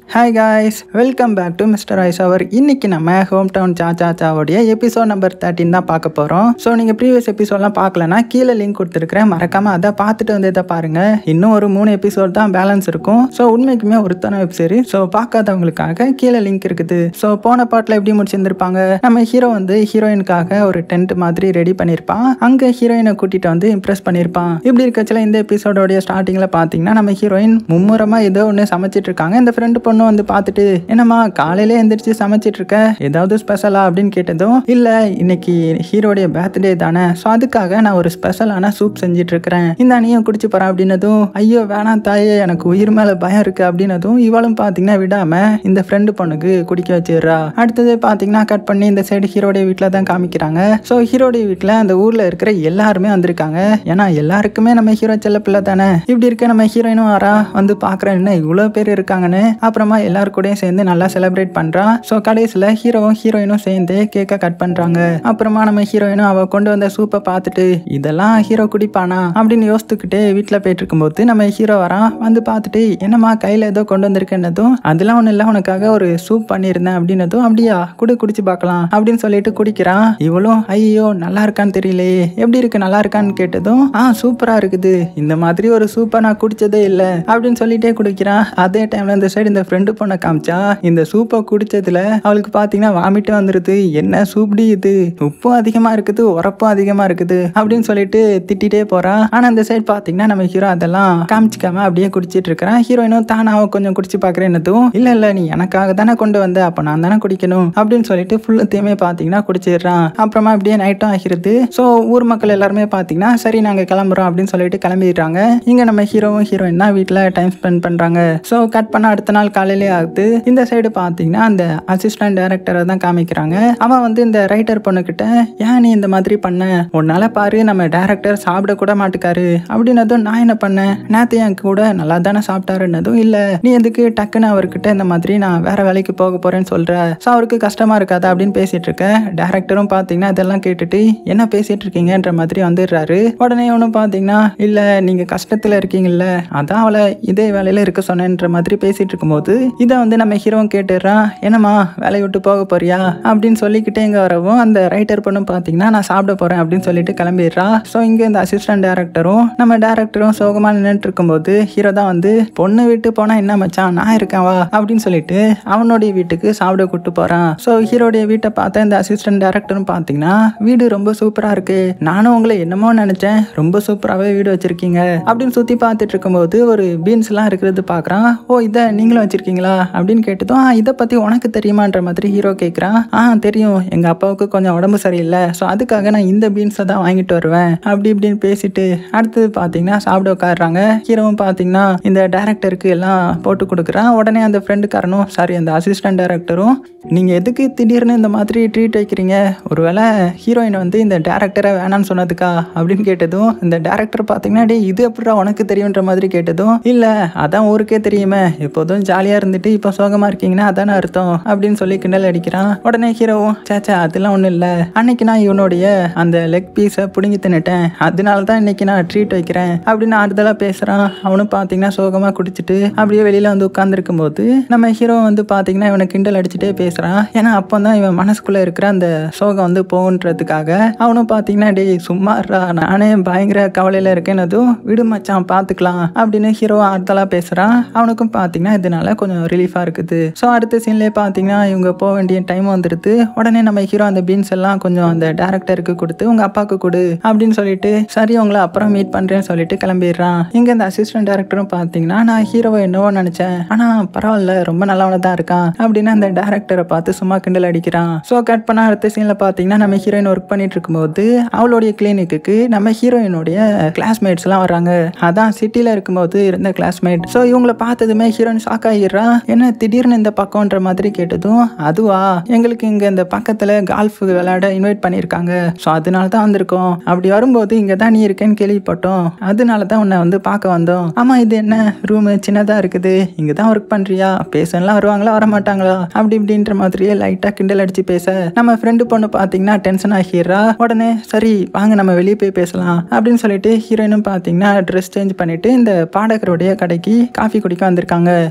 hi guys welcome back to mister ice hour இன்னைக்கு நம்ம home town சா சா சாவோடைய எபிசோட் நம்பர் தேர்ட்டின் தான் பார்க்க போகிறோம் ஸோ நீங்கள் ப்ரீவியஸ் எபிசோட்லாம் பார்க்கலனா கீழே லிங்க் கொடுத்துருக்கிறேன் மறக்காமல் அதை பார்த்துட்டு வந்து இதை பாருங்க இன்னும் ஒரு மூணு எபிசோட் தான் பேலன்ஸ் இருக்கும் ஸோ உண்மைக்குமே ஒருத்தான வெப் சீரிஸ் ஸோ பார்க்காதவங்களுக்காக கீழே லிங்க் இருக்குது ஸோ போன பாட்டில் எப்படி முடிச்சிருந்திருப்பாங்க நம்ம ஹீரோ வந்து ஹீரோயினுக்காக ஒரு டென்ட் மாதிரி ரெடி பண்ணியிருப்பான் அங்கே ஹீரோயினை கூட்டிட்டு வந்து இம்ப்ரெஸ் பண்ணியிருப்பான் இப்படி இருக்கச்சுல இந்த எபிசோடோடைய ஸ்டார்டிங்கில் பார்த்தீங்கன்னா நம்ம ஹீரோயின் மும்முரமாக ஏதோ ஒன்று சமைச்சிட்டு இருக்காங்க இந்த ஃப்ரெண்டு பொண்ணு வந்து பார்த்துட்டு என்னம்மா காலையில எந்திரிச்சு சமைச்சிட்டு இருக்க ஏதாவது ஸ்பெஷலா அப்படின்னு கேட்டதும் இல்ல இன்னைக்கு ஹீரோடைய பர்த்டே தானே ஸோ அதுக்காக நான் ஒரு ஸ்பெஷலான சூப் செஞ்சுட்டு இருக்கிறேன் இந்த நீயும் குடிச்சு போறேன் அப்படின்னதும் ஐயோ வேணாம் தாயே எனக்கு உயிர் மேல பயம் இருக்கு அப்படின்னதும் இவளும் பாத்தீங்கன்னா விடாம இந்த ஃப்ரெண்டு பொண்ணுக்கு குடிக்க வச்சிடுறா அடுத்தது பாத்தீங்கன்னா கட் பண்ணி இந்த சைடு ஹீரோடைய வீட்டில் தான் காமிக்கிறாங்க ஸோ ஹீரோடைய வீட்டில் அந்த ஊர்ல இருக்கிற எல்லாருமே வந்திருக்காங்க ஏன்னா எல்லாருக்குமே நம்ம ஹீரோ செல்ல பிள்ளை தானே இப்படி இருக்க நம்ம ஹீரோயினும் வரா வந்து பாக்குறேன் என்ன இவ்வளோ பேர் இருக்காங்கன்னு அப்புறமா எல்லாரு கூடயும் சேர்ந்து நல்லா செலிப்ரேட் பண்றா ஸோ கடைசியில் ஹீரோவும் ஹீரோயினும் சேர்ந்து கேக்கை கட் பண்றாங்க அப்புறமா நம்ம ஹீரோயினும் அவ கொண்டு வந்த சூப்பை பார்த்துட்டு இதெல்லாம் ஹீரோ குடிப்பானா அப்படின்னு யோசித்துக்கிட்டே வீட்டில் போயிட்டு இருக்கும்போது நம்ம ஹீரோ வரான் வந்து பார்த்துட்டு என்னம்மா கையில் ஏதோ கொண்டு வந்திருக்கேன்னதும் அதெல்லாம் ஒன்றும் இல்லை உனக்காக ஒரு சூப் பண்ணியிருந்தேன் அப்படின்னதும் அப்படியா குடி குடிச்சு பார்க்கலாம் அப்படின்னு சொல்லிட்டு குடிக்கிறான் இவளும் ஐயோ நல்லா இருக்கான்னு தெரியலையே எப்படி இருக்கு நல்லா இருக்கான்னு கேட்டதும் ஆ சூப்பரா இருக்குது இந்த மாதிரி ஒரு சூப்பை நான் குடிச்சதே இல்லை அப்படின்னு சொல்லிட்டே குடிக்கிறான் அதே டைம்ல இந்த சைடு இந்த ஃப்ரெண்டு பொண்ணை காமிச்சா இந்த சூப்பை குடிச்சதுல அவளுக்கு பாத்தீங்கன்னா வாமிட்டு வந்துருது என்ன சூப்டி இது உப்பும் அதிகமா இருக்குது உரப்பும் அதிகமா இருக்குது அப்படின்னு சொல்லிட்டு திட்டிட்டே போறா ஆனா இந்த சைடு பாத்தீங்கன்னா நம்ம ஹீரோ அதெல்லாம் காமிச்சிக்காம அப்படியே குடிச்சிட்டு இருக்கிறான் ஹீரோயினும் தானாவும் கொஞ்சம் குடிச்சு பாக்குறேன்னதும் இல்ல இல்ல நீ எனக்காக தானே கொண்டு வந்த அப்ப நான் தானே குடிக்கணும் அப்படின்னு சொல்லிட்டு ஃபுல்லத்தையுமே பாத்தீங்கன்னா குடிச்சிடுறான் அப்புறமா அப்படியே நைட்டும் ஆகிறது ஸோ ஊர் மக்கள் எல்லாருமே பாத்தீங்கன்னா சரி நாங்க கிளம்புறோம் அப்படின்னு சொல்லிட்டு கிளம்பிடுறாங்க இங்க நம்ம ஹீரோவும் ஹீரோயின் தான் வீட்டுல டைம் ஸ்பெண்ட் பண்றாங்க ஸோ கட் பண்ண அடுத்த நாள் காலையிலே ஆகுது இந்த சைடு பாத்தீங்கன்னா அந்த அசிஸ்டன்ட் டைரக்டரை தான் காமிக்கிறாங்க அவன் வந்து இந்த ரைட்டர் பொண்ணுகிட்ட ஏன் நீ இந்த மாதிரி பண்ண உன்னால பாரு நம்ம டேரக்டர் சாப்பிட கூட மாட்டுக்காரு அப்படின்னதும் நான் என்ன பண்ணேன் நேத்து என் கூட நல்லா தானே சாப்பிட்டாருன்னதும் இல்ல நீ எதுக்கு டக்குன்னு அவர்கிட்ட இந்த மாதிரி நான் வேற வேலைக்கு போக போறேன்னு சொல்ற ஸோ அவருக்கு கஷ்டமா இருக்காதா அப்படின்னு பேசிட்டு இருக்க டேரக்டரும் பாத்தீங்கன்னா இதெல்லாம் கேட்டுட்டு என்ன பேசிட்டு இருக்கீங்கன்ற மாதிரி வந்துடுறாரு உடனே ஒன்றும் பாத்தீங்கன்னா இல்ல நீங்க கஷ்டத்துல இருக்கீங்கல்ல அதான் அவளை இதே வேலையில இருக்க சொன்னேன்ற மாதிரி பேசிட்டு இருக்கும்போது இதை வந்து நம்ம ஹீரோவும் கேட்டுடுறான் என்னம்மா வேலையை விட்டு போக போறியா அப்படின்னு சொல்லிக்கிட்டே இங்க வரவும் அந்த ரைட்டர் பொண்ணும் பாத்தீங்கன்னா நான் சாப்பிட போறேன் அப்படின்னு சொல்லிட்டு கிளம்பிடுறா ஸோ இங்க இந்த அசிஸ்டன்ட் டேரக்டரும் நம்ம டேரக்டரும் சோகமா நின்றுட்டு இருக்கும்போது ஹீரோ தான் வந்து பொண்ணு விட்டு போனா என்ன மச்சான் நான் இருக்கேன் வா அப்படின்னு சொல்லிட்டு அவனுடைய வீட்டுக்கு சாப்பிட கூட்டு போறான் ஸோ ஹீரோடைய வீட்டை பார்த்த இந்த அசிஸ்டன்ட் டேரக்டரும் பாத்தீங்கன்னா வீடு ரொம்ப சூப்பரா இருக்கு நானும் உங்களை என்னமோ நினைச்சேன் ரொம்ப சூப்பராகவே வீடு வச்சிருக்கீங்க அப்படின்னு சுத்தி பார்த்துட்டு இருக்கும்போது ஒரு பீன்ஸ் எல்லாம் இருக்கிறது பாக்குறான் ஓ இதை நீங்களும் வச்சிருக்கீங்களா அப்படின்னு கேட்டதும் "ஆ, இதை பத்தி உனக்கு தெரியுமான்ற மாதிரி ஹீரோ கேட்குறான் ஆ தெரியும் எங்க அப்பாவுக்கு கொஞ்சம் உடம்பு சரியில்லை ஸோ அதுக்காக நான் இந்த பீன்ஸை தான் வாங்கிட்டு வருவேன் அப்படி இப்படின்னு பேசிட்டு அடுத்தது பார்த்தீங்கன்னா சாப்பிட உட்காடுறாங்க ஹீரோவும் பார்த்தீங்கன்னா இந்த டேரக்டருக்கு எல்லாம் போட்டு கொடுக்குறான் உடனே அந்த ஃப்ரெண்டுக்காரனும் சாரி அந்த அசிஸ்டன்ட் டேரக்டரும் நீங்க எதுக்கு திடீர்னு இந்த மாதிரி ட்ரீட் வைக்கிறீங்க ஒருவேளை ஹீரோயின் வந்து இந்த டேரக்டரை வேணாம்னு சொன்னதுக்கா அப்படின்னு கேட்டதும் இந்த டேரக்டர் பார்த்தீங்கன்னா டேய் இது எப்படிடா உனக்கு தெரியுன்ற மாதிரி கேட்டதும் இல்லை அதான் ஊருக்கே தெரியுமே எப்போதும் ஜாலியாக இருந்துட்டு இப்போ சோகமாக இருக்கீங்கன்னா அதானே அர்த்தம் அப்படின்னு சொல்லி கிண்டல் அடிக்கிறான் உடனே ஹீரோவும் சேச்சா அதெல்லாம் ஒன்றும் இல்லை அன்னைக்கு நான் இவனுடைய அந்த லெக் பீஸை பிடுங்கி தின்னுட்டேன் அதனால தான் இன்னைக்கு நான் ட்ரீட் வைக்கிறேன் அப்படின்னு ஆறுதலாக பேசுகிறான் அவனும் பார்த்தீங்கன்னா சோகமாக குடிச்சிட்டு அப்படியே வெளியில் வந்து உட்காந்துருக்கும் போது நம்ம ஹீரோ வந்து பார்த்தீங்கன்னா இவனை கிண்டல் அடிச்சுட்டே பேசுகிறான் ஏன்னா அப்போ தான் இவன் மனசுக்குள்ளே இருக்கிற அந்த சோகம் வந்து போகுன்றதுக்காக அவனும் பார்த்தீங்கன்னா டேய் சும்மாறா நானே பயங்கர கவலையில் இருக்கேன்னதும் விடு மச்சான் பார்த்துக்கலாம் அப்படின்னு ஹீரோ ஆறுதலாக பேசுகிறான் அவனுக்கும் பார்த்தீங்கன்னா இதனால கொஞ்சம் ரிலீஃபாக இருக்குது ஸோ அடுத்த சீன்லேயே பார்த்தீங்கன்னா இவங்க போக வேண்டிய டைம் வந்துடுது உடனே நம்ம ஹீரோ அந்த பீன்ஸ் எல்லாம் கொஞ்சம் அந்த டேரக்டருக்கு கொடுத்து உங்க அப்பாவுக்கு கொடு அப்படின்னு சொல்லிட்டு சரி உங்களை அப்புறம் மீட் பண்றேன்னு சொல்லிட்டு கிளம்பிடுறான் இங்க இந்த அசிஸ்டன்ட் டேரக்டரும் பார்த்தீங்கன்னா நான் ஹீரோவை என்னவோ நினைச்சேன் ஆனா பரவாயில்ல ரொம்ப நல்லவன தான் இருக்கான் அப்படின்னு அந்த டேரக்டரை பார்த்து சும்மா கிண்டல் அடிக்கிறான் ஸோ கட் பண்ண அடுத்த சீன்ல பார்த்தீங்கன்னா நம்ம ஹீரோயின் ஒர்க் பண்ணிட்டு இருக்கும்போது அவளுடைய கிளினிக்கு நம்ம ஹீரோயினுடைய கிளாஸ்மேட்ஸ் எல்லாம் வர்றாங்க அதான் சிட்டில இருக்கும்போது இருந்த கிளாஸ்மேட் ஸோ இவங்களை பார்த்ததுமே ஹீரோயின் ஷாக் ஆகிடுறா என்ன திடீர்னு இந்த பக்கம்ன்ற மாதிரி கேட்டதும் அதுவா எங்களுக்கு இங்க இந்த பக்கத்துல கால்ஃப் விளையாட இன்வைட் பண்ணியிருக்காங்க ஸோ அதனால தான் வந்திருக்கோம் அப்படி வரும்போது இங்க தான் நீ இருக்கேன்னு கேள்விப்பட்டோம் அதனால தான் உன்னை வந்து பார்க்க வந்தோம் ஆமா இது என்ன ரூம் சின்னதா இருக்குது இங்க தான் ஒர்க் பண்றியா பேசலாம் வருவாங்களா வர மாட்டாங்களா அப்படி இப்படின்ற மாதிரியே லைட்டா கிண்டல் அடிச்சு பேச நம்ம ஃப்ரெண்டு பொண்ணு பாத்தீங்கன்னா டென்ஷன் ஆகிடுறா உடனே சரி வாங்க நம்ம வெளியே போய் பேசலாம் அப்படின்னு சொல்லிட்டு ஹீரோயினும் பாத்தீங்கன்னா ட்ரெஸ் சேஞ்ச் பண்ணிட்டு இந்த பாடகருடைய கடைக்கு காஃபி குடிக்க வந்திருக்காங்க ஸோ இங்க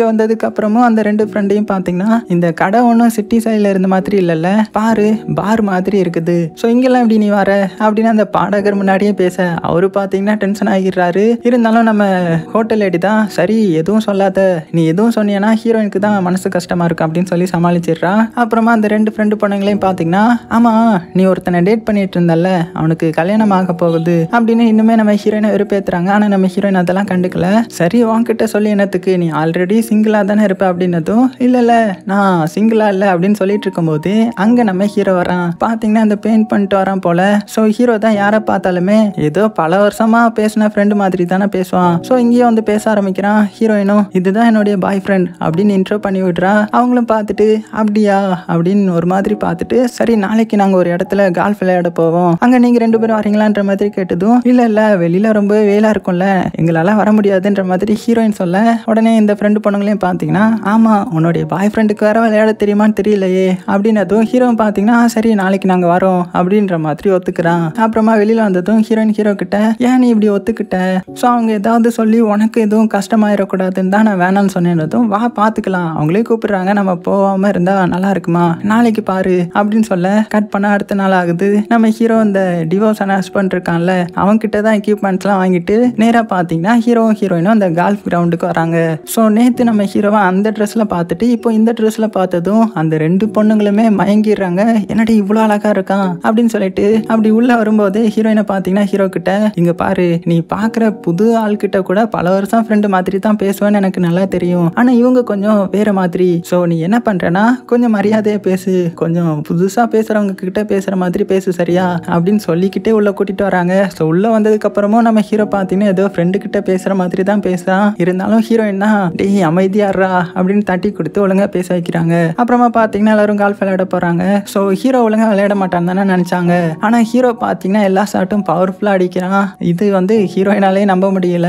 இங்கே வந்ததுக்கு அப்புறமும் அந்த ரெண்டு ஃப்ரெண்டையும் பார்த்தீங்கன்னா இந்த கடை ஒன்றும் சிட்டி சைடில் இருந்த மாதிரி இல்லைல்ல பாரு பார் மாதிரி இருக்குது ஸோ இங்கெல்லாம் இப்படி நீ வர அப்படின்னு அந்த பாடகர் முன்னாடியே பேச அவரு பார்த்தீங்கன்னா டென்ஷன் ஆகிடுறாரு இருந்தாலும் நம்ம ஹோட்டல் லேடி தான் சரி எதுவும் சொல்லாத நீ எதுவும் சொன்னீங்கன்னா ஹீரோயினுக்கு தான் மனசு கஷ்டமா இருக்கும் அப்படின்னு சொல்லி சமாளிச்சிடுறா அப்புறமா அந்த ரெண்டு ஃப்ரெண்டு பொண்ணுங்களையும் பார்த்தீங்கன்னா ஆமா நீ ஒருத்தனை டேட் பண்ணிட்டு இருந்தல்ல அவனுக்கு கல்யாணம் ஆக போகுது அப்படின்னு இன்னுமே நம்ம ஹீரோயினை வெறுப்பேத்துறாங்க ஆனால் நம்ம ஹீரோயின் அதெல்லாம் கண்டுக்கல சரி உன்கிட்ட சொல்லி என்னத்துக்கு நீ ஆல்ரெடி சிங்கிளாக தானே இருப்ப அப்படின்னதும் இல்லை இல்லை நான் சிங்கிளா இல்லை அப்படின்னு சொல்லிட்டு இருக்கும்போது அங்கே நம்ம ஹீரோ வரான் பார்த்தீங்கன்னா அந்த பெயிண்ட் பண்ணிட்டு வரான் போல ஸோ ஹீரோ தான் யாரை பார்த்தாலுமே ஏதோ பல வருஷமா பேசின ஃப்ரெண்டு மாதிரி தானே பேசுவான் ஸோ இங்கேயும் வந்து பேச ஆரம்பிக்கிறான் ஹீரோயினும் இதுதான் என்னுடைய பாய் ஃப்ரெண்ட் அப்படின்னு இன்ட்ரோ பண்ணி விடுறா அவங்களும் பார்த்துட்டு அப்படியா அப்படின்னு ஒரு மாதிரி பார்த்துட்டு சரி நாளைக்கு நாங்கள் ஒரு இடத்துல கால்ஃப் விளையாட போவோம் அங்கே நீங்கள் ரெண்டு பேரும் வரீங்களான்ற மாதிரி கேட்டதும் இல்லை இல்லை வெளியில் ரொம்ப வெயிலாக இருக்கும்ல எங்களால் வர முடியாதுன்ற மாதிரி ஹீரோயின் சொல்ல உடனே இந்த ஃப்ரெண்டு பொண்ணுங்களையும் பார்த்தீங்கன்னா ஆமாம் உன்னுடைய பாய் ஃப்ரெண்டுக்கு வேற விளையாட தெரியுமான்னு தெரியலையே அப்படின்னதும் ஹீரோ பார்த்தீங்கன்னா சரி நாளைக்கு நாங்கள் வரோம் அப்படின்ற மாதிரி ஒத்துக்கிறான் அப்புறமா வெளியில் வந்ததும் ஹீரோயின் ஹீரோ கிட்ட ஏன் நீ இப்படி ஒத்துக்கிட்ட ஸோ அவங்க ஏதாவது சொல்லி உனக்கு எதுவும் கஷ்டமாயிடக்கூடாதுன்னு தான் நான் வேணாம்னு சொன்னேன்னதும் வா பார்த்துக்கலாம் அவங்களே கூப்பிடுறாங்க நம்ம போகாம இருந்தா நல்லா இருக்குமா நாளைக்கு பாரு அப்படின்னு சொல்ல கட் பண்ண அடுத்த நாள் ஆகுது நம்ம ஹீரோ இந்த டிவோர்ஸ் ஹஸ்பண்ட் இருக்கான்ல அவன்கிட்ட தான் எக்யூப்மெண்ட்ஸ்லாம் வாங்கிட்டு நேராக பார்த்தீங்கன்னா ஹீரோவும் ஹீரோயினும் அந்த கால்ஃப் கிரவுண்டுக்கு வராங்க ஸோ நேற்று நம்ம ஹீரோவை அந்த ட்ரெஸ்ஸில் பார்த்துட்டு இப்போ இந்த ட்ரெஸ்ஸில் பார்த்ததும் அந்த ரெண்டு பொண்ணுங்களுமே மயங்கிடுறாங்க என்னடி இவ்வளோ அழகா இருக்கான் அப்படின்னு சொல்லிட்டு அப்படி உள்ள வரும்போது ஹீரோயினை பார்த்தீங்கன்னா ஹீரோ கிட்ட இங்க பாரு நீ பார்க்குற புது ஆள்கிட்ட கூட பல வருஷம் ஃப்ரெண்டு மாதிரி தான் பேசுவேன்னு எனக்கு நல்லா தெரியும் ஆனால் இவங்க கொஞ்சம் வேற மாதிரி ஸோ நீ என்ன பண்றேன்னா கொஞ்சம் மரியாதையா பேசு கொஞ்சம் புதுசாக பேசுறவங்க கிட்ட பேசுற மாதிரி பேசு சரியா அப்படின்னு சொல்லிக்கிட்டே உள்ள கூட்டிட்டு வராங்க ஸோ உள்ள வந்ததுக்கு அப்புறமும் நம்ம ஹீரோ பார்த்தீங்கன்னா ஏதோ ஃப்ரெண்டு கிட்ட பேசுற மாதிரி தான் பேசுறான் இருந்தாலும் ஹீரோயின் தான் டேய் அமைதியாடுறா அப்படின்னு தட்டி கொடுத்து ஒழுங்கா பேச வைக்கிறாங்க அப்புறமா பார்த்தீங்கன்னா எல்லாரும் கால்ஃப் விளையாட போறாங்க ஸோ ஹீரோ ஒழுங்கா விளையாட மாட்டான்னு தானே நினைச்சாங்க ஆனா ஹீரோ பார்த்தீங்கன்னா எல்லா ஷாட்டும் பவர்ஃபுல்லா அடிக்கிறான் இது வந்து ஹீரோயினாலே நம்ப முடியல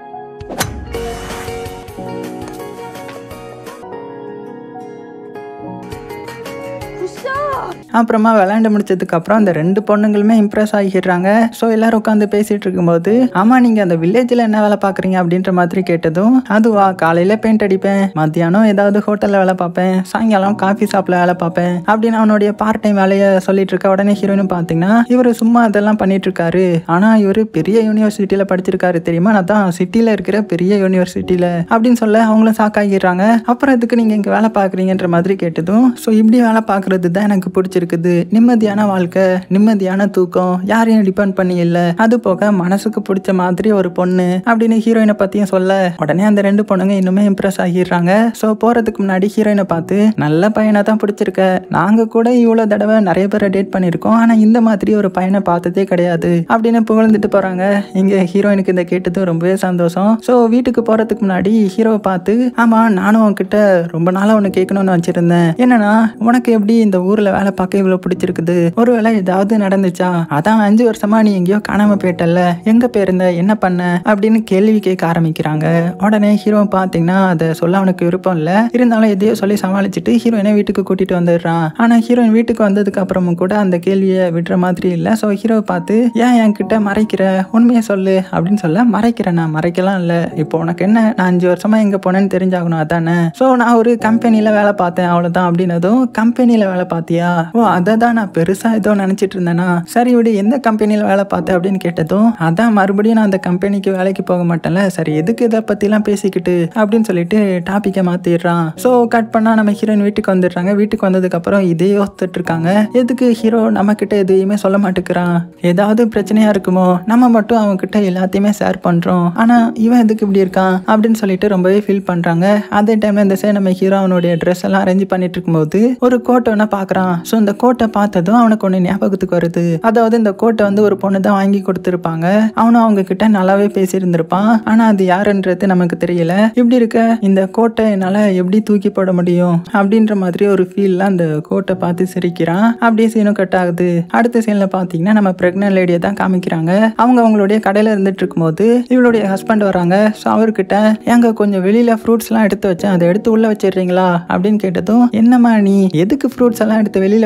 அப்புறமா விளையாண்டு முடிச்சதுக்கு அப்புறம் அந்த ரெண்டு பொண்ணுங்களுமே இம்ப்ரெஸ் ஆகிடுறாங்க ஸோ எல்லாரும் உட்காந்து பேசிட்டு இருக்கும்போது ஆமா நீங்க அந்த வில்லேஜில் என்ன வேலை பார்க்குறீங்க அப்படின்ற மாதிரி கேட்டதும் அதுவா காலையில பெயிண்ட் அடிப்பேன் மத்தியானம் ஏதாவது ஹோட்டலில் வேலை பார்ப்பேன் சாயங்காலம் காஃபி ஷாப்பில் வேலை பார்ப்பேன் அப்படின்னு அவனுடைய பார்ட் டைம் வேலையை சொல்லிட்டு இருக்க உடனே ஹீரோயின் பார்த்தீங்கன்னா இவர் சும்மா இதெல்லாம் பண்ணிட்டு இருக்காரு ஆனா இவர் பெரிய யூனிவர்சிட்டியில படிச்சிருக்காரு தெரியுமா நான் தான் சிட்டில இருக்கிற பெரிய யூனிவர்சிட்டியில அப்படின்னு சொல்ல அவங்களும் சாக்காகிடுறாங்க அப்புறம் இதுக்கு நீங்க இங்க வேலை பார்க்குறீங்கன்ற மாதிரி கேட்டதும் ஸோ இப்படி வேலை பார்க்கறது தான் எனக்கு பிடிச்சிருக்குது நிம்மதியான வாழ்க்கை நிம்மதியான தூக்கம் யாரையும் டிபெண்ட் பண்ணி இல்லை அது போக மனசுக்கு பிடிச்ச மாதிரி ஒரு பொண்ணு அப்படின்னு ஹீரோயினை பத்தியும் சொல்ல உடனே அந்த ரெண்டு பொண்ணுங்க இன்னுமே இம்ப்ரெஸ் ஆகிடுறாங்க ஸோ போறதுக்கு முன்னாடி ஹீரோயினை பார்த்து நல்ல பையனை தான் பிடிச்சிருக்க நாங்க கூட இவ்வளோ தடவை நிறைய பேரை டேட் பண்ணியிருக்கோம் ஆனா இந்த மாதிரி ஒரு பையனை பார்த்ததே கிடையாது அப்படின்னு புகழ்ந்துட்டு போறாங்க இங்க ஹீரோயினுக்கு இந்த கேட்டது ரொம்பவே சந்தோஷம் ஸோ வீட்டுக்கு போறதுக்கு முன்னாடி ஹீரோவை பார்த்து ஆமா நானும் உன்கிட்ட ரொம்ப நாளா ஒன்று கேட்கணும்னு வச்சிருந்தேன் என்னன்னா உனக்கு எப்படி இந்த ஊர்ல வேலை பார்க்க இவ்வளோ பிடிச்சிருக்குது ஒருவேளை ஏதாவது நடந்துச்சா அதான் அஞ்சு வருஷமா நீ எங்கேயோ காணாம போயிட்டல்ல எங்க போயிருந்த என்ன பண்ண அப்படின்னு கேள்வி கேட்க ஆரம்பிக்கிறாங்க உடனே ஹீரோ பார்த்தீங்கன்னா அதை சொல்ல அவனுக்கு விருப்பம் இல்லை இருந்தாலும் எதையோ சொல்லி சமாளிச்சுட்டு ஹீரோயினை வீட்டுக்கு கூட்டிட்டு வந்துடுறான் ஆனா ஹீரோயின் வீட்டுக்கு வந்ததுக்கு அப்புறமும் கூட அந்த கேள்வியை விடுற மாதிரி இல்லை ஸோ ஹீரோவை பார்த்து ஏன் என்கிட்ட மறைக்கிற உண்மையை சொல்லு அப்படின்னு சொல்ல மறைக்கிறேன் நான் மறைக்கலாம் இல்லை இப்போ உனக்கு என்ன நான் அஞ்சு வருஷமா எங்க போனேன்னு தெரிஞ்சாகணும் அதானே ஸோ நான் ஒரு கம்பெனியில வேலை பார்த்தேன் அவ்வளவுதான் அப்படின்னதும் கம்பெனியில வேலை பார்த்தியா ஓ அதை தான் நான் பெருசா ஏதோ நினைச்சிட்டு இருந்தேனா சரி விடு எந்த கம்பெனியில வேலை பார்த்தேன் அப்படின்னு கேட்டதும் அதான் மறுபடியும் நான் அந்த கம்பெனிக்கு வேலைக்கு போக மாட்டேன்ல சரி எதுக்கு இதை பத்திலாம் பேசிக்கிட்டு அப்படின்னு சொல்லிட்டு டாபிக்கை மாத்திடுறான் ஸோ கட் பண்ணா நம்ம ஹீரோயின் வீட்டுக்கு வந்துடுறாங்க வீட்டுக்கு வந்ததுக்கு அப்புறம் இதே யோசிச்சுட்டு இருக்காங்க எதுக்கு ஹீரோ நம்ம கிட்ட எதையுமே சொல்ல மாட்டேங்கிறான் ஏதாவது பிரச்சனையா இருக்குமோ நம்ம மட்டும் அவங்க கிட்ட எல்லாத்தையுமே ஷேர் பண்றோம் ஆனா இவன் எதுக்கு இப்படி இருக்கான் அப்படின்னு சொல்லிட்டு ரொம்பவே ஃபீல் பண்றாங்க அதே டைம்ல இந்த சைடு நம்ம ஹீரோ அவனுடைய ட்ரெஸ் எல்லாம் அரேஞ்ச் பண்ணிட்டு இருக்கும்போது ஒரு கோட்டை ஒன்று பார்க்கறான் ஸோ இந்த கோட்டை பார்த்ததும் அவனுக்கு ஒன்று ஞாபகத்துக்கு வருது அதாவது இந்த கோட்டை வந்து ஒரு பொண்ணு தான் வாங்கி கொடுத்துருப்பாங்க அவனும் அவங்க கிட்ட நல்லாவே பேசியிருந்திருப்பான் ஆனா அது யாருன்றது நமக்கு தெரியல இப்படி இருக்க இந்த கோட்டை என்னால எப்படி தூக்கி போட முடியும் அப்படின்ற மாதிரி ஒரு ஃபீல்ல அந்த கோட்டை பார்த்து சிரிக்கிறான் அப்படியே சீனும் கட் ஆகுது அடுத்த சீன்ல பாத்தீங்கன்னா நம்ம பிரெக்னன்ட் லேடியை தான் காமிக்கிறாங்க அவங்க அவங்களுடைய கடையில இருந்துட்டு இருக்கும்போது இவளுடைய ஹஸ்பண்ட் வராங்க ஸோ அவர்கிட்ட ஏங்க கொஞ்சம் வெளியில ஃப்ரூட்ஸ் எல்லாம் எடுத்து வச்சேன் அதை எடுத்து உள்ள வச்சிடுறீங்களா அப்படின்னு கேட்டதும் என்னம்மா நீ எதுக்கு ஃப்ரூட்ஸ் எல்லாம் எடுத்து வெளியில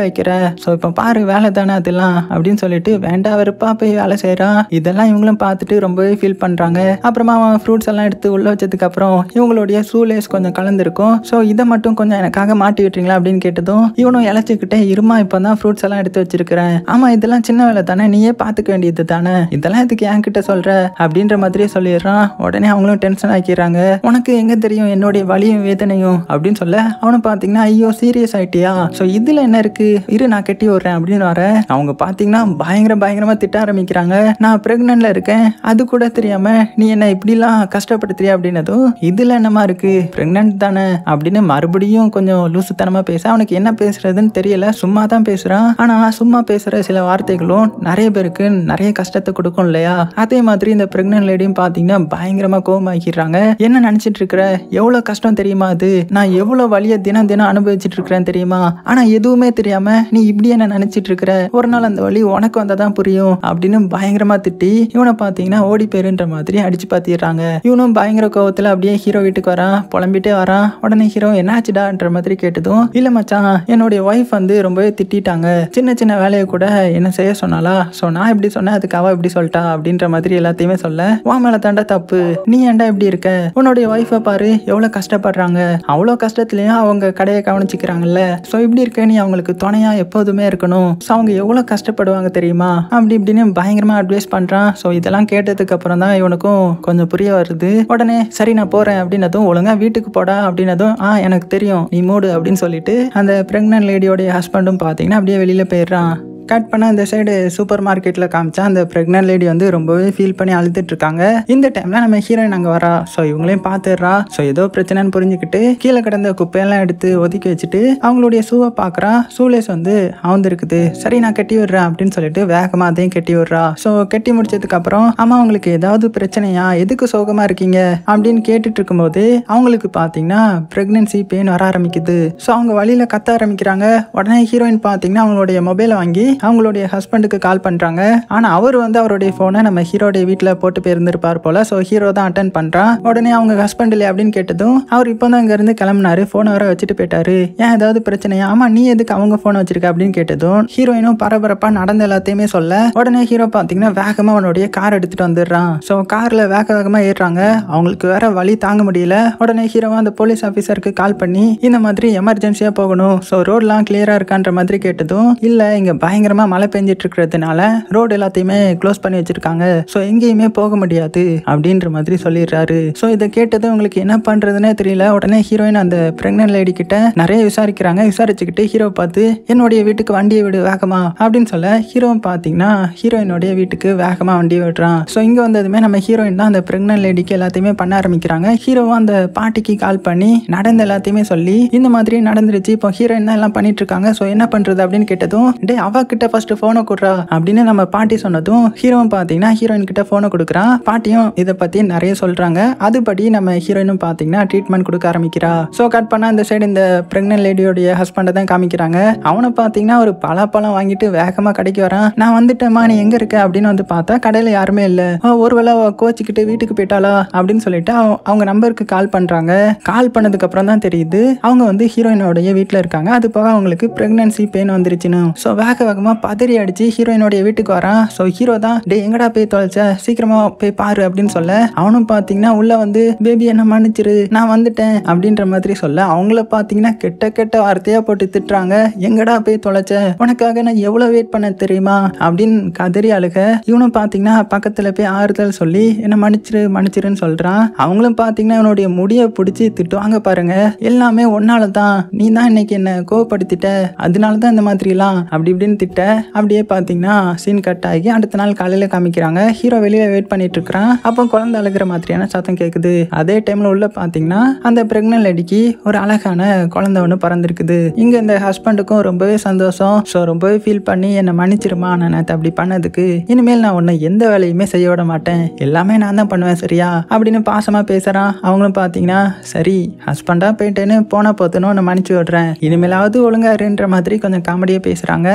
வைக்கிற ஸோ இப்போ பாரு வேலை தானே அதெல்லாம் அப்படின்னு சொல்லிட்டு வேண்டா வெறுப்பா போய் வேலை செய்கிறான் இதெல்லாம் இவங்களும் பார்த்துட்டு ரொம்பவே ஃபீல் பண்ணுறாங்க அப்புறமா அவன் ஃப்ரூட்ஸ் எல்லாம் எடுத்து உள்ள வச்சதுக்கு அப்புறம் இவங்களுடைய ஷூலேஸ் கொஞ்சம் கலந்துருக்கும் ஸோ இதை மட்டும் கொஞ்சம் எனக்காக மாட்டி விட்டுறீங்களா அப்படின்னு கேட்டதும் இவனும் இழைச்சிக்கிட்டே இருமா இப்போ தான் ஃப்ரூட்ஸ் எல்லாம் எடுத்து வச்சிருக்கிறேன் ஆமா இதெல்லாம் சின்ன வேலை தானே நீயே பார்த்துக்க வேண்டியது தானே இதெல்லாம் இதுக்கு என்கிட்ட சொல்ற அப்படின்ற மாதிரியே சொல்லிடுறான் உடனே அவங்களும் டென்ஷன் ஆக்கிடுறாங்க உனக்கு எங்க தெரியும் என்னுடைய வலியும் வேதனையும் அப்படின்னு சொல்ல அவனை பார்த்தீங்கன்னா ஐயோ சீரியஸ் ஆயிட்டியா ஸோ இதுல என்ன இருக்கு இரு நான் கட்டி விடுறேன் அப்படின்னு வர அவங்க பார்த்தீங்கன்னா பயங்கர பயங்கரமா திட்ட ஆரம்பிக்கிறாங்க நான் பிரெக்னன்ட்ல இருக்கேன் அது கூட தெரியாம நீ என்ன இப்படிலாம் கஷ்டப்படுத்துறியா அப்படின்னதும் இதுல என்னமா இருக்கு பிரெக்னன்ட் தானே அப்படின்னு மறுபடியும் கொஞ்சம் லூசுத்தனமா பேச அவனுக்கு என்ன பேசுறதுன்னு தெரியல சும்மா தான் பேசுறான் ஆனா சும்மா பேசுற சில வார்த்தைகளும் நிறைய பேருக்கு நிறைய கஷ்டத்தை கொடுக்கும் இல்லையா அதே மாதிரி இந்த பிரெக்னன்ட் லேடியும் பாத்தீங்கன்னா பயங்கரமா கோவமாக்கிடுறாங்க என்ன நினைச்சிட்டு இருக்கிற எவ்வளவு கஷ்டம் தெரியுமா அது நான் எவ்வளவு வலிய தினம் தினம் அனுபவிச்சுட்டு இருக்கிறேன் தெரியுமா ஆனா எதுவுமே தெரியாம நீ இப்படி என்ன நினைச்சிட்டு இருக்கிற ஒரு நாள் அந்த வலி உனக்கு வந்தாதான் புரியும் அப்படின்னு பயங்கரமா திட்டி இவனை பாத்தீங்கன்னா ஓடி போயிருன்ற மாதிரி அடிச்சு பாத்திடுறாங்க இவனும் பயங்கர கோவத்துல அப்படியே ஹீரோ வீட்டுக்கு வரான் புலம்பிட்டே வரான் உடனே ஹீரோ என்னாச்சுடான்ற மாதிரி கேட்டதும் இல்ல மச்சான் என்னுடைய ஒய்ஃப் வந்து ரொம்பவே திட்டிட்டாங்க சின்ன சின்ன வேலையை கூட என்ன செய்ய சொன்னாலா ஸோ நான் இப்படி சொன்னேன் அதுக்கு அவ இப்படி சொல்லிட்டா அப்படின்ற மாதிரி எல்லாத்தையுமே சொல்ல வா மேல தாண்டா தப்பு நீ ஏன்டா இப்படி இருக்க உன்னுடைய ஒய்ஃபை பாரு எவ்வளவு கஷ்டப்படுறாங்க அவ்வளோ கஷ்டத்துலயும் அவங்க கடையை கவனிச்சுக்கிறாங்கல்ல ஸோ இப்படி இருக்க நீ அவங்களுக்கு துணையா எப்போதுமே இருக்கணும் ஸோ அவங்க எவ்வளவு கஷ்டப்படுவாங்க தெரியுமா அப்படி இப்படின்னு பயங்கரமா அட்வைஸ் பண்றான் ஸோ இதெல்லாம் கேட்டதுக்கு அப்புறம் தான் இவனுக்கும் கொஞ்சம் புரிய வருது உடனே சரி நான் போறேன் அப்படின்னதும் ஒழுங்கா வீட்டுக்கு போடா அப்படின்னதும் ஆ எனக்கு தெரியும் நீ மூடு அப்படின்னு சொல்லிட்டு அந்த பிரெக்னன்ட் லேடியோடைய ஹஸ்பண்டும் பார்த்தீங்கன்னா அப்படியே வெளியில போயிடுறான் கட் பண்ண அந்த சைடு சூப்பர் மார்க்கெட்டில் காமிச்சா அந்த ப்ரெக்னென்ட் லேடி வந்து ரொம்பவே ஃபீல் பண்ணி அழுதுட்டு இருக்காங்க இந்த டைமில் நம்ம ஹீரோயின் அங்கே வரா ஸோ இவங்களையும் பார்த்துடுறா ஸோ ஏதோ பிரச்சனைன்னு புரிஞ்சுக்கிட்டு கீழே கிடந்த குப்பையெல்லாம் எடுத்து ஒதுக்கி வச்சுட்டு அவங்களுடைய ஷூவை பார்க்குறா ஷூலேஸ் வந்து அவந்திருக்குது சரி நான் கட்டி விடுறேன் அப்படின்னு சொல்லிட்டு வேகமாக அதையும் கட்டி விடுறா ஸோ கட்டி முடிச்சதுக்கு அப்புறம் அம்மா உங்களுக்கு ஏதாவது பிரச்சனையா எதுக்கு சோகமாக இருக்கீங்க அப்படின்னு கேட்டுட்டு இருக்கும்போது அவங்களுக்கு பார்த்தீங்கன்னா ப்ரெக்னென்சி பெயின் வர ஆரம்பிக்குது ஸோ அவங்க வழியில் கத்த ஆரம்பிக்கிறாங்க உடனே ஹீரோயின் பார்த்தீங்கன்னா அவங்களுடைய மொபைலை வாங்கி அவங்களுடைய ஹஸ்பண்டுக்கு கால் பண்ணுறாங்க ஆனால் அவர் வந்து அவருடைய ஃபோனை நம்ம ஹீரோடைய வீட்டில் போட்டு போயிருந்திருப்பார் போல ஸோ ஹீரோ தான் அட்டன் பண்ணுறான் உடனே அவங்க ஹஸ்பண்ட் இல்லையா அப்படின்னு கேட்டதும் அவர் இப்போ தான் இங்கேருந்து கிளம்புனாரு ஃபோனை வர வச்சுட்டு போயிட்டாரு ஏன் ஏதாவது பிரச்சனையா ஆமாம் நீ எதுக்கு அவங்க ஃபோனை வச்சிருக்க அப்படின்னு கேட்டதும் ஹீரோயினும் பரபரப்பாக நடந்த எல்லாத்தையுமே சொல்ல உடனே ஹீரோ பார்த்தீங்கன்னா வேகமாக அவனுடைய கார் எடுத்துட்டு வந்துடுறான் ஸோ காரில் வேக வேகமாக ஏறுறாங்க அவங்களுக்கு வேற வழி தாங்க முடியல உடனே ஹீரோவா அந்த போலீஸ் ஆஃபீஸருக்கு கால் பண்ணி இந்த மாதிரி எமர்ஜென்சியாக போகணும் ஸோ ரோடெலாம் கிளியராக இருக்கான்ற மாதிரி கேட்டதும் இல்லை இங்கே பயங்கரமாக மழை பெஞ்சிட்டு இருக்கிறதுனால ரோடு எல்லாத்தையுமே க்ளோஸ் பண்ணி வச்சிருக்காங்க ஸோ எங்கேயுமே போக முடியாது அப்படின்ற மாதிரி சொல்லிடுறாரு ஸோ இதை கேட்டதும் உங்களுக்கு என்ன பண்ணுறதுனே தெரியல உடனே ஹீரோயின் அந்த ப்ரெக்னென்ட் லேடி கிட்ட நிறைய விசாரிக்கிறாங்க விசாரிச்சுக்கிட்டு ஹீரோ பார்த்து என்னுடைய வீட்டுக்கு வண்டியை விடு வேகமா அப்படின்னு சொல்ல ஹீரோ பார்த்தீங்கன்னா ஹீரோயினுடைய வீட்டுக்கு வேகமாக வண்டியை விடுறான் ஸோ இங்கே வந்ததுமே நம்ம ஹீரோயின் தான் அந்த ப்ரெக்னென்ட் லேடிக்கு எல்லாத்தையுமே பண்ண ஆரம்பிக்கிறாங்க ஹீரோவும் அந்த பாட்டிக்கு கால் பண்ணி நடந்த எல்லாத்தையுமே சொல்லி இந்த மாதிரி நடந்துருச்சு இப்போ ஹீரோயின் தான் எல்லாம் பண்ணிட்டு இருக்காங்க ஸோ என்ன பண்றது அப்படின்னு கேட்டதும் டே அவ கிட்ட ஃபர்ஸ்ட் போனை கொடுறா அப்படின்னு நம்ம பாட்டி சொன்னதும் ஹீரோவும் பார்த்தீங்கன்னா ஹீரோயின் கிட்ட போனை கொடுக்குறான் பாட்டியும் இதை பத்தி நிறைய சொல்றாங்க அதுபடி நம்ம ஹீரோயினும் பார்த்தீங்கன்னா ட்ரீட்மெண்ட் கொடுக்க ஆரம்பிக்கிறா ஸோ கட் பண்ணா இந்த சைடு இந்த பிரெக்னென்ட் லேடியோடைய ஹஸ்பண்டை தான் காமிக்கிறாங்க அவனை பார்த்தீங்கன்னா ஒரு பலாப்பழம் வாங்கிட்டு வேகமாக கடைக்கு வரான் நான் வந்துட்டேம்மா நீ எங்க இருக்க அப்படின்னு வந்து பார்த்தா கடையில் யாருமே இல்லை ஒருவேளை அவ கோச்சிக்கிட்டு வீட்டுக்கு போயிட்டாளா அப்படின்னு சொல்லிட்டு அவ- அவங்க நம்பருக்கு கால் பண்றாங்க கால் பண்ணதுக்கு அப்புறம் தான் தெரியுது அவங்க வந்து ஹீரோயினோடைய வீட்டில் இருக்காங்க அது போக அவங்களுக்கு பிரெக்னன்சி பெயின் வந்துருச்சுன்னு ஸோ வேக வேகமாக பதறி அடிச்சு ஹீரோயினோடைய வீட்டுக்கு வரான் ஸோ ஹீரோ தான் டே எங்கடா போய் தொலைச்ச சீக்கிரமா போய் பாரு அப்படின்னு சொல்ல அவனும் பார்த்தீங்கன்னா உள்ள வந்து பேபி என்ன மன்னிச்சிரு நான் வந்துட்டேன் அப்படின்ற மாதிரி சொல்ல அவங்கள பார்த்தீங்கன்னா கெட்ட கெட்ட வார்த்தையா போட்டு திட்டுறாங்க எங்கடா போய் தொலைச்ச உனக்காக நான் எவ்வளவு வெயிட் பண்ண தெரியுமா அப்படின்னு கதறி அழுக இவனும் பார்த்தீங்கன்னா பக்கத்துல போய் ஆறுதல் சொல்லி என்ன மன்னிச்சிரு மன்னிச்சிருன்னு சொல்றான் அவங்களும் பார்த்தீங்கன்னா இவனுடைய முடியை பிடிச்சி திட்டுவாங்க பாருங்க எல்லாமே ஒன்னால தான் நீ தான் இன்னைக்கு என்ன கோவப்படுத்திட்ட அதனால தான் இந்த மாதிரிலாம் அப்படி இப்படின்னு திட்ட அப்படியே பார்த்தீங்கன்னா சீன் கட் ஆகி அடுத்த நாள் காலையில காமிக்கிறாங்க ஹீரோ வெளியில வெயிட் பண்ணிட்டு இருக்கிறான் அப்போ குழந்தை அழுகிற மாதிரியான சத்தம் கேட்குது அதே டைம்ல உள்ள பார்த்தீங்கன்னா அந்த பிரெக்னன்ட் லேடிக்கு ஒரு அழகான குழந்தை ஒன்று பறந்துருக்குது இங்க இந்த ஹஸ்பண்டுக்கும் ரொம்பவே சந்தோஷம் ஸோ ரொம்பவே ஃபீல் பண்ணி என்னை மன்னிச்சிருமா நான் நேத்து அப்படி பண்ணதுக்கு இனிமேல் நான் உன்னை எந்த வேலையுமே செய்ய விட மாட்டேன் எல்லாமே நான் தான் பண்ணுவேன் சரியா அப்படின்னு பாசமா பேசுறான் அவங்களும் பார்த்தீங்கன்னா சரி ஹஸ்பண்டா போயிட்டேன்னு போனா போத்தணும் நான் மன்னிச்சு விடுறேன் இனிமேலாவது ஒழுங்கா இருன்ற மாதிரி கொஞ்சம் காமெடியா பேசுறாங்க இவங்க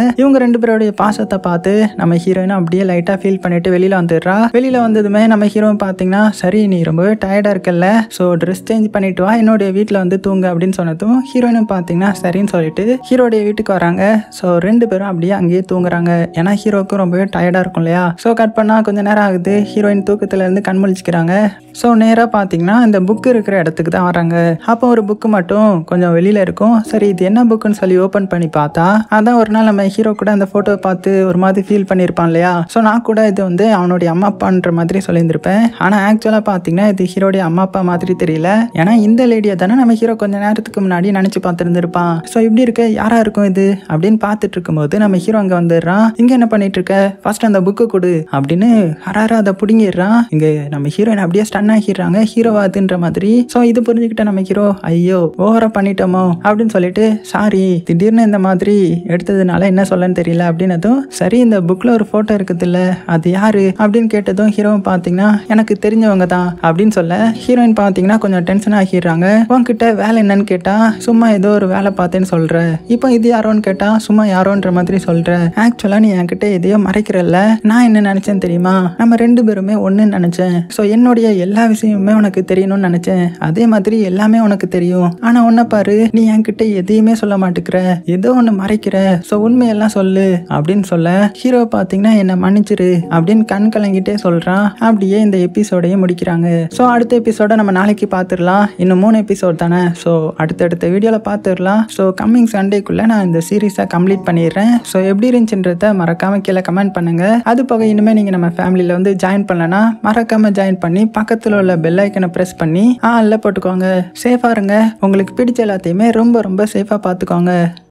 ரெண்டு பேருடைய பாசத்தை பார்த்து நம்ம ஹீரோயினும் அப்படியே லைட்டாக ஃபீல் பண்ணிட்டு வெளியில் வந்துடுறா வெளியில் வந்ததுமே நம்ம ஹீரோயின் பார்த்தீங்கன்னா சரி நீ ரொம்பவே டயர்டாக இருக்கல்ல ஸோ ட்ரெஸ் சேஞ்ச் பண்ணிட்டு வா என்னுடைய வீட்டில் வந்து தூங்க அப்படின்னு சொன்னதும் ஹீரோயினும் பார்த்தீங்கன்னா சரின்னு சொல்லிட்டு ஹீரோடைய வீட்டுக்கு வராங்க ஸோ ரெண்டு பேரும் அப்படியே அங்கேயே தூங்குறாங்க ஏன்னா ஹீரோக்கும் ரொம்பவே டயர்டாக இருக்கும் இல்லையா ஸோ கட் பண்ணால் கொஞ்ச நேரம் ஆகுது ஹீரோயின் தூக்கத்துல இருந்து கண் முழிச்சுக்கிறாங்க ஸோ நேராக பார்த்தீங்கன்னா இந்த புக்கு இருக்கிற இடத்துக்கு தான் வராங்க அப்போ ஒரு புக்கு மட்டும் கொஞ்சம் வெளியில் இருக்கும் சரி இது என்ன புக்குன்னு சொல்லி ஓப்பன் பண்ணி பார்த்தா அதான் ஒரு நாள் நம்ம ஹீரோ கூட அந்த ஃபோட்டோ பார்த்து ஒரு மாதிரி ஃபீல் பண்ணியிருப்பான் இல்லையா ஸோ நான் கூட இது வந்து அவனுடைய அம்மா அப்பான்ற மாதிரி சொல்லியிருந்திருப்பேன் ஆனால் ஆக்சுவலாக பார்த்தீங்கன்னா இது ஹீரோடைய அம்மா அப்பா மாதிரி தெரியல ஏன்னா இந்த லேடியை தானே நம்ம ஹீரோ கொஞ்ச நேரத்துக்கு முன்னாடி நினச்சி பார்த்துருந்துருப்பான் ஸோ இப்படி இருக்க யாரா இருக்கும் இது அப்படின்னு பார்த்துட்டு இருக்கும்போது நம்ம ஹீரோ அங்கே வந்துடுறான் இங்கே என்ன பண்ணிட்டு இருக்க ஃபர்ஸ்ட் அந்த புக்கு கொடு அப்படின்னு ஹராரா அதை பிடுங்கிடுறான் இங்கே நம்ம ஹீரோயின் அப்படியே ஸ்டன் ஆகிடுறாங்க ஹீரோவாதுன்ற மாதிரி ஸோ இது புரிஞ்சுக்கிட்ட நம்ம ஹீரோ ஐயோ ஓவரா பண்ணிட்டோமோ அப்படின்னு சொல்லிட்டு சாரி திடீர்னு இந்த மாதிரி எடுத்ததுனால என்ன சொல்லன்னு தெரியல அப்படின்னதும் சரி இந்த புக்கில் ஒரு ஃபோட்டோ இருக்குது இல்ல அது யாரு அப்படின்னு கேட்டதும் ஹீரோவும் பார்த்தீங்கன்னா எனக்கு தெரிஞ்சவங்க தான் அப்படின்னு சொல்ல ஹீரோயின் பார்த்தீங்கன்னா கொஞ்சம் டென்ஷன் ஆகிடுறாங்க உன்கிட்ட வேலை என்னன்னு கேட்டா சும்மா ஏதோ ஒரு வேலை பார்த்தேன்னு சொல்ற இப்போ இது யாரோன்னு கேட்டா சும்மா யாரோன்ற மாதிரி சொல்ற ஆக்சுவலா நீ என்கிட்ட எதையோ மறைக்கிறல்ல நான் என்ன நினைச்சேன் தெரியுமா நம்ம ரெண்டு பேருமே ஒண்ணுன்னு நினைச்சேன் ஸோ என்னுடைய எல்லா விஷயமுமே உனக்கு தெரியணும்னு நினைச்சேன் அதே மாதிரி எல்லாமே உனக்கு தெரியும் ஆனா உன்னை பாரு நீ என்கிட்ட எதையுமே சொல்ல மாட்டேங்கிற ஏதோ ஒன்று மறைக்கிற ஸோ உண்மையெல்லாம் சொல்லு அப்படின்னு சொல்ல ஹீரோ பார்த்தீங்கன்னா என்னை மன்னிச்சிரு அப்படின்னு கண் கலங்கிட்டே சொல்றான் அப்படியே இந்த எபிசோடையே முடிக்கிறாங்க ஸோ அடுத்த எபிசோட நம்ம நாளைக்கு பார்த்துடலாம் இன்னும் மூணு எபிசோட் தானே ஸோ அடுத்தடுத்த வீடியோவில் பார்த்துடலாம் ஸோ கம்மிங் சண்டேக்குள்ளே நான் இந்த சீரீஸை கம்ப்ளீட் பண்ணிடுறேன் ஸோ எப்படி இருந்துச்சுன்றத மறக்காம கீழே கமெண்ட் பண்ணுங்க அது போக இனிமேல் நீங்கள் நம்ம ஃபேமிலியில் வந்து ஜாயின் பண்ணலன்னா மறக்காம ஜாயின் பண்ணி பக்கத்தில் உள்ள பெல் ஐக்கனை ப்ரெஸ் பண்ணி ஆ இல்லை போட்டுக்கோங்க சேஃபாக இருங்க உங்களுக்கு பிடிச்ச எல்லாத்தையுமே ரொம்ப ரொம்ப சேஃபாக பார்த்துக்கோங்க